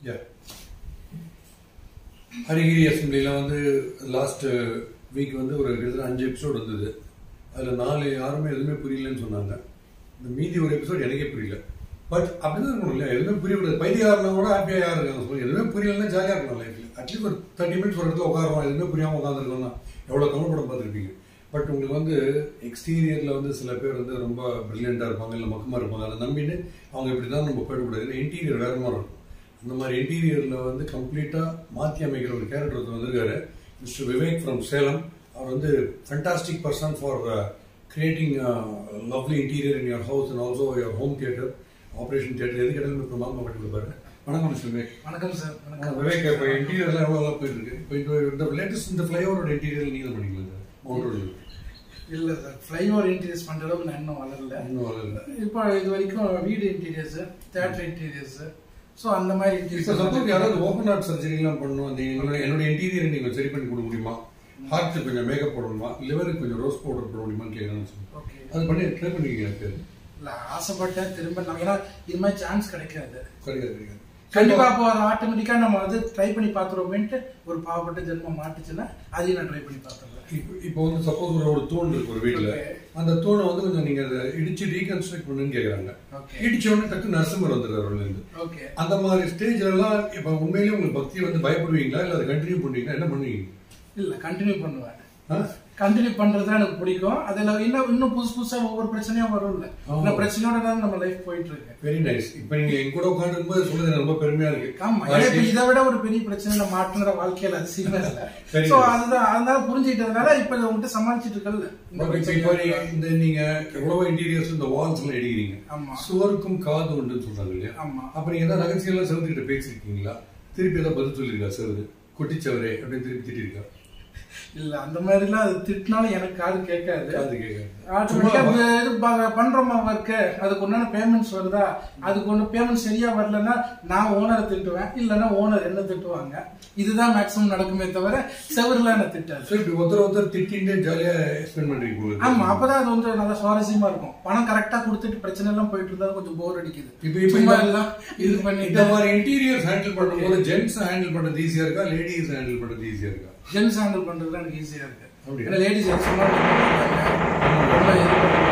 யா ஹரிகிரி அசம்பிளியில் வந்து last week வந்து ஒரு கிட்டத்தட்ட அஞ்சு எபிசோட் வந்தது அதில் நாலு யாருமே எதுவுமே புரியலன்னு சொன்னாங்க இந்த மீதி ஒரு எபிசோட் எனக்கே புரியல பட் அப்படிதான் இருக்கணும் இல்லையா எதுவுமே புரியக்கூடாது பைத்தியக்காரனா கூட ஹாப்பியாக யார் இருக்காங்க சொல்லுங்க எதுவுமே புரியலன்னா ஜாலியாக இருக்கணும் லைஃப்ல அட்லீஸ்ட் ஒரு தேர்ட்டி மினிட்ஸ் ஒரு இடத்துல உட்காரோம் எதுவுமே புரியாமல் உட்காந்துருக்கோம்னா எவ்வளோ தமிழ் படம் பார்த்துருப்பீங்க பட் உங்களுக்கு வந்து எக்ஸ்டீரியரில் வந்து சில பேர் வந்து ரொம்ப பிரில்லியண்டாக இருப்பாங்க இல்லை மக்கமாக இருப்பாங்க அதை நம்பிட்டு அவங்க இப்படி தான் நம்ம போயிடக்கூடாது ஏன்னா இன்டீரியர் வேற மாதிரி இருக்கும் அந்த மாதிரி இன்டீரியரில் வந்து கம்ப்ளீட்டாக மாற்றி அமைக்கிற ஒரு கேரக்டர் ஒருத்தர் வந்திருக்காரு மிஸ்டர் விவேக் ஃப்ரம் சேலம் அவர் வந்து fantastic person for creating lovely interior in your house and also your home theatre operation theatre எது கேட்டாலும் இப்போ மாமா பண்ணி கொடுப்பாரு வணக்கம் மிஸ்டர் விவேக் வணக்கம் சார் வணக்கம் விவேக் இப்போ இன்டீரியர்லாம் எவ்வளோ நல்லா போயிட்டு இருக்கு இப்போ இந்த இந்த லேட்டஸ்ட் இந்த ஃப்ளைஓவரோட இன்டீரியர் நீங்கள் பண்ணிக்கலாம் சார் மவுண்ட் ரோடு இல்ல சார் ஃப்ளைஓவர் இன்டீரியர்ஸ் பண்ற அளவுக்கு நான் இன்னும் வளரல இன்னும் வரல இப்போ இது வரைக்கும் வீடு இன்டீரியர்ஸ் தேட்டர் இன்டீரியர்ஸ் ஸோ அந்த மாதிரி இப்போ சப்போஸ் இன்டீரியர்ஸ் யாராவது ஓப்பன் ஹார்ட் சர்ஜரிலாம் பண்ணணும் அந்த என்னோட என்னோட இன்டீரியர் நீங்கள் சரி பண்ணி கொடுக்க முடியுமா ஹார்ட்டுக்கு கொஞ்சம் மேக்கப் போடணுமா லிவருக்கு கொஞ்சம் ரோஸ் பவுடர் போட முடியுமான்னு கேட்கணும்னு சொல்லுங்க ஓகே அது பண்ணி ட்ரை பண்ணிருக்கீங்க எனக்கு இல்ல ஆசைப்பட்டேன் திரும்ப நம்ம ஏன்னா இது மாதிரி சான்ஸ் கிடைக்காது கிடைக்காது கிடைக்காது கண்டிப்பா அப்போ ஆட்டோமேட்டிக்கா நம்ம வந்து ட்ரை பண்ணி பார்த்துருவோமேன்ட்டு ஒரு பாவப்பட்ட ஜென்மம் மாட்டுச்சுன்னா அதையும் நான் ட்ரை பண்ணி பார்த்துருவேன் இப்போ இப்போ வந்து சப்போஸ் ஒரு ஒரு தூண் இருக்கு ஒரு வீட்டில் Okay. அந்த தூணை வந்து கொஞ்சம் நீங்கள் அதை இடிச்சு ரீகன்ஸ்ட்ரக்ட் பண்ணுன்னு கேட்குறாங்க ஓகே இடிச்ச உடனே டக்கு நரசிம்மர் வந்துடுறாரு இருந்து ஓகே அந்த மாதிரி ஸ்டேஜ்ல எல்லாம் இப்போ உண்மையிலேயே உங்களுக்கு பக்தி வந்து பயப்படுவீங்களா இல்லை அதை கண்டினியூ பண்ணுவீங்களா என்ன பண்ணுவீங்க இல்ல கண்டினியூ பண்ணுவேன் ஆ? கண்டினியூ பண்றது தான் எனக்கு பிடிக்கும் அதுல இன்னும் இன்னும் புதுசு புதுசா ஒவ்வொரு பிரச்சனையும் வரும்ல ஆமா. இந்த பிரச்சனையோட தான் நம்ம லைஃப் போயிட்டு இருக்கு வெரி நைஸ் இப்போ நீங்கள் என் கூட உட்காந்துருக்கும் போது சொல்றது எனக்கு ரொம்ப பெருமையா இருக்கு ஆமா ஏன்னா இப்ப இதை விட ஒரு பெரிய பிரச்சனை நம்ம மாட்டுற வாழ்க்கையில அதிசயமே இல்ல சரி. சோ அதுதான் அதனால புரிஞ்சுக்கிட்டதுனால இப்ப இதை உங்ககிட்ட சமாளிச்சிட்டு இருக்கல இந்த Okay, இப்ப இப்போ பிரச்சனை நீங்க இந்த நீங்க எவ்வளவோ இன்டீரியர்ஸ் இந்த வால்ஸ் எல்லாம் எடுக்கிறீங்க ஆமா சுவருக்கும் காது உண்டுன்னு சொல்றாங்க இல்லையா ஆமா அப்ப நீங்க ஏதாவது ரகசியம் எல்லாம் செவத்துக்கிட்ட பேசிருக்கீங்களா திருப்பி ஏதாவது பதில் சொல்லியிருக்கா செவரு குட்டிச்சவரே அப்படின்னு திருப்பி திட்டிருக்கா இல்ல அந்த மாதிரி எல்லாம் அது திட்டினாலும் எனக்கு காது கேட்காது காது கேட்காது ஆட்டோமேட்டிக்கா இது ப- பண்றோமா ஒர்க் அதுக்கு உண்டான பேமெண்ட்ஸ் வருதா அதுக்கு ஒண்ணு பேமெண்ட் சரியா வரலன்னா நான் ஓனரை திட்டுவேன் இல்லைன்னா ஓனர் என்ன திட்டுவாங்க இதுதான் மேக்ஸிமம் நடக்குமே தவிர செவர்ல என்ன திட்டாது சோ இப்படி ஒருத்தர் ஒருத்தர் திட்டிட்டு ஜாலியா எக்ஸ்பிளைன் பண்றீங்க போல இருக்கு. ஆமா அப்பதான் அது வந்து நல்லா சுவாரஸ்யமா இருக்கும் பணம் கரெக்டா கொடுத்துட்டு பிரச்சனை எல்லாம் போயிட்டு இருந்தா கொஞ்சம் போர் அடிக்குது இப்ப இப்ப சும்மா இந்த- எல்லாம் இது இந்த பண்ணிட்டு மாதிரி இன்டீரியர்ஸ் ஹேண்டில் பண்ணும்போது ஜென்ட்ஸ் ஹேண்டில் பண்றது ஈஸியா இருக்கா லேடிஸ் ஹேண்டில் பண்றது ஈஸியா இருக்கா ஜென்ஸ் ஹேண்டில் பண்றது எனக்கு ஈஸியா இருக்கு அப்படியா? ஏன்னா லேடிஸ் சொன்னா